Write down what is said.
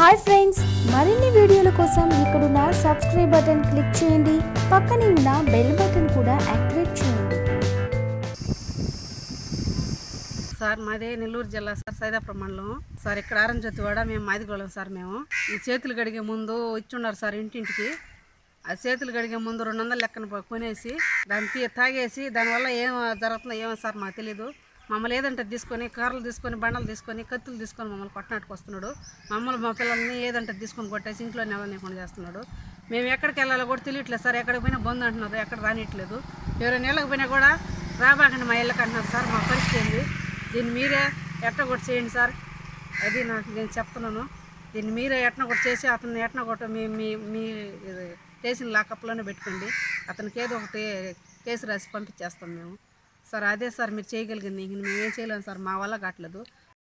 hi friends మరిన్ని వీడియోల కోసం ఇక్కడున్న సబ్స్క్రైబ్ బటన్ క్లిక్ చేయండి పక్కనే ఉన్న బెల్ బటన్ కూడా యాక్టివేట్ చేయండి సార్ మాది నెల్లూరు జిల్లా సార్ సైదాపురం మండలం సార్ ఇక్కడ ఆరంజ్యోతివాడ మేము మాదిగోళం సార్ మేము ఈ చేతులు గడిగే ముందు ఇచ్చున్నారు సార్ ఇంటింటికి ఆ చేతులు గడిగే ముందు రెండు వందల లెక్కన ప- కొనేసి దాన్ని తీ తాగేసి దానివల్ల ఏం జరుగుతుందో ఏమో సార్ మాకు తెలియదు మమ్మల్ని ఏదంటే తీసుకొని కార్లు తీసుకొని బండలు తీసుకొని కత్తులు తీసుకొని మమ్మల్ని కొట్టనాటుకు వస్తున్నాడు మమ్మల్ని మా పిల్లల్ని ఏదంటే తీసుకొని కొట్టేసి ఇంట్లో నెలనికుండా చేస్తున్నాడు మేము ఎక్కడికి వెళ్ళాలో కూడా తెలియట్లేదు సార్ ఎక్కడికి పోయినా బంద్ అంటున్నారు ఎక్కడ రానిట్లేదు ఎవరైనా ఇళ్ళకి పోయినా కూడా రాబాకండి మా ఇళ్ళకి అంటున్నారు సార్ మా పరిస్థితి ఏంది దీన్ని మీరే ఎట్ట కొట్టి చేయండి సార్ అది నాకు నేను చెప్తున్నాను దీన్ని మీరే ఎట్న కొట్టి చేసి అతన్ని ఎట్న కొట్ట మీ మీ మీ ఇది స్టేషన్ లాకప్లోనే పెట్టుకోండి అతనికి ఏదో ఒకటి కేసు రాసి పంపించేస్తాం మేము సార్ అదే సార్ మీరు చేయగలిగింది ఇంక మేము ఏం చేయలేము సార్ మా వల్ల కావట్లేదు